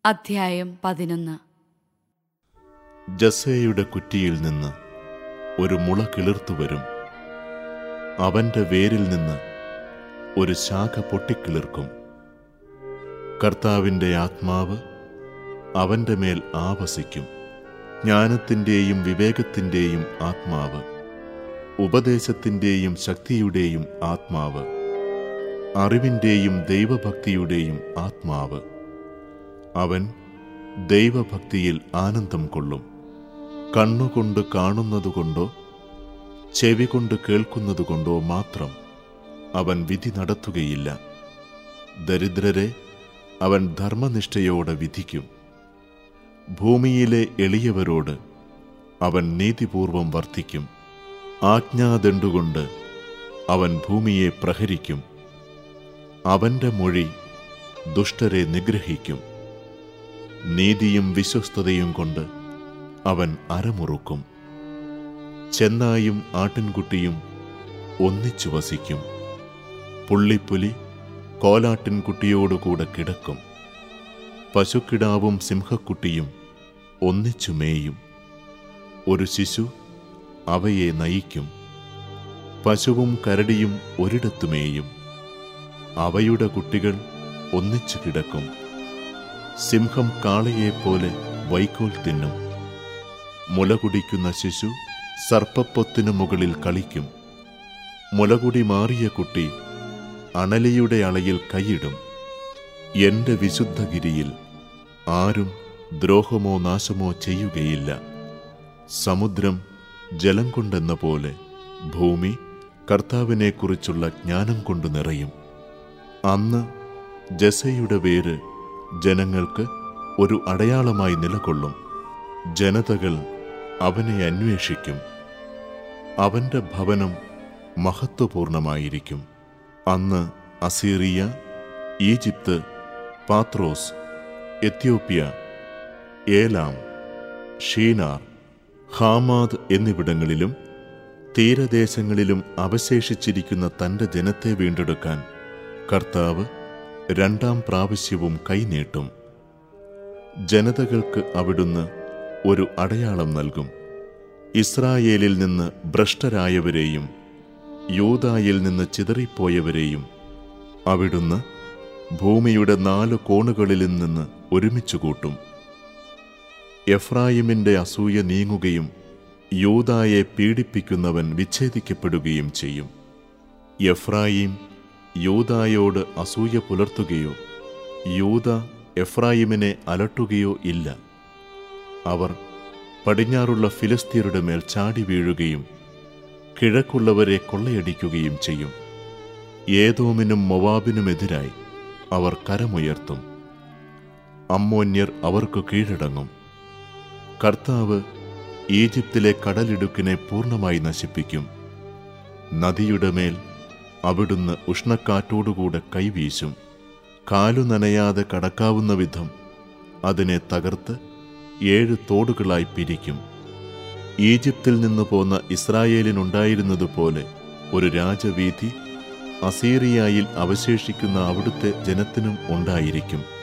അധ്യായം പതിനൊന്ന് ജസ്സയുടെ കുറ്റിയിൽ നിന്ന് ഒരു മുള കിളിർത്തു വരും അവന്റെ വേരിൽ നിന്ന് ഒരു ശാഖ പൊട്ടിക്കിളിർക്കും കർത്താവിന്റെ ആത്മാവ് അവന്റെ മേൽ ആവസിക്കും ജ്ഞാനത്തിൻ്റെയും വിവേകത്തിൻ്റെയും ആത്മാവ് ഉപദേശത്തിൻ്റെയും ശക്തിയുടെയും ആത്മാവ് അറിവിൻ്റെയും ദൈവഭക്തിയുടെയും ആത്മാവ് അവൻ ദൈവഭക്തിയിൽ ആനന്ദം കൊള്ളും കണ്ണുകൊണ്ട് കാണുന്നതുകൊണ്ടോ ചെവി കൊണ്ട് കേൾക്കുന്നതുകൊണ്ടോ മാത്രം അവൻ വിധി നടത്തുകയില്ല ദരിദ്രരെ അവൻ ധർമ്മനിഷ്ഠയോടെ വിധിക്കും ഭൂമിയിലെ എളിയവരോട് അവൻ നീതിപൂർവം വർത്തിക്കും ആജ്ഞാദണ്ടുകൊണ്ട് അവൻ ഭൂമിയെ പ്രഹരിക്കും അവന്റെ മൊഴി ദുഷ്ടരെ നിഗ്രഹിക്കും നീതിയും വിശ്വസ്തതയും കൊണ്ട് അവൻ അരമുറുക്കും ചെന്നായും ആട്ടിൻകുട്ടിയും ഒന്നിച്ചു വസിക്കും പുള്ളിപ്പുലി കോലാട്ടിൻകുട്ടിയോടുകൂടെ കിടക്കും പശുക്കിടാവും സിംഹക്കുട്ടിയും ഒന്നിച്ചു മേയും ഒരു ശിശു അവയെ നയിക്കും പശുവും കരടിയും ഒരിടത്തു മേയും അവയുടെ കുട്ടികൾ ഒന്നിച്ചു കിടക്കും സിംഹം കാളയെപ്പോലെ വൈക്കോൽ തിന്നും മുല കുടിക്കുന്ന ശിശു സർപ്പപ്പൊത്തിനു മുകളിൽ കളിക്കും മുലകുടി മാറിയ കുട്ടി അണലിയുടെ അളയിൽ കൈയിടും എന്റെ വിശുദ്ധഗിരിയിൽ ആരും ദ്രോഹമോ നാശമോ ചെയ്യുകയില്ല സമുദ്രം ജലം കൊണ്ടെന്ന പോലെ ഭൂമി കർത്താവിനെക്കുറിച്ചുള്ള ജ്ഞാനം കൊണ്ട് നിറയും അന്ന് ജസയുടെ വേര് ജനങ്ങൾക്ക് ഒരു അടയാളമായി നിലകൊള്ളും ജനതകൾ അവനെ അന്വേഷിക്കും അവന്റെ ഭവനം മഹത്വപൂർണമായിരിക്കും അന്ന് Assyria Egypt Pathros Ethiopia Elam Shinar Hamath എന്നിവിടങ്ങളിലും തീരദേശങ്ങളിലും അവശേഷിച്ചിരിക്കുന്ന തന്റെ ജനത്തെ വീണ്ടെടുക്കാൻ കർത്താവ് രണ്ടാം പ്രാവശ്യവും കൈനീട്ടും ജനതകൾക്ക് അവിടുന്ന് ഒരു അടയാളം നൽകും ഇസ്രായേലിൽ നിന്ന് ഭ്രഷ്ടരായവരെയും യൂതായിൽ നിന്ന് ചിതറിപ്പോയവരെയും അവിടുന്ന് ഭൂമിയുടെ നാല് കോണുകളിൽ നിന്ന് ഒരുമിച്ച് കൂട്ടും എഫ്രായിമിന്റെ അസൂയ നീങ്ങുകയും യൂതായെ പീഡിപ്പിക്കുന്നവൻ വിച്ഛേദിക്കപ്പെടുകയും ചെയ്യും എഫ്രായിം യൂതായോട് അസൂയ പുലർത്തുകയോ യൂത എഫ്രായിമിനെ അലട്ടുകയോ ഇല്ല അവർ പടിഞ്ഞാറുള്ള ഫിലിസ്തീനരുടെ മേൽ ചാടി വീഴുകയും കിഴക്കുള്ളവരെ കൊള്ളയടിക്കുകയും ചെയ്യും ഏതോമിനും മൊവാബിനുമെതിരായി അവർ കരമുയർത്തും അമ്മോന്യർ അവർക്ക് കീഴടങ്ങും കർത്താവ് ഈജിപ്തിലെ കടലിടുക്കിനെ പൂർണ്ണമായി നശിപ്പിക്കും നദിയുടെ മേൽ അവിടുന്ന് ഉഷ്ണക്കാറ്റോടുകൂടെ കൈവീശും കാലു നനയാതെ കടക്കാവുന്ന വിധം അതിനെ തകർത്ത് ഏഴ് തോടുകളായി പിരിക്കും ഈജിപ്തിൽ നിന്ന് പോന്ന ഇസ്രായേലിനുണ്ടായിരുന്നതുപോലെ ഒരു രാജവീതി അസീറിയായിൽ അവശേഷിക്കുന്ന അവിടുത്തെ ജനത്തിനും ഉണ്ടായിരിക്കും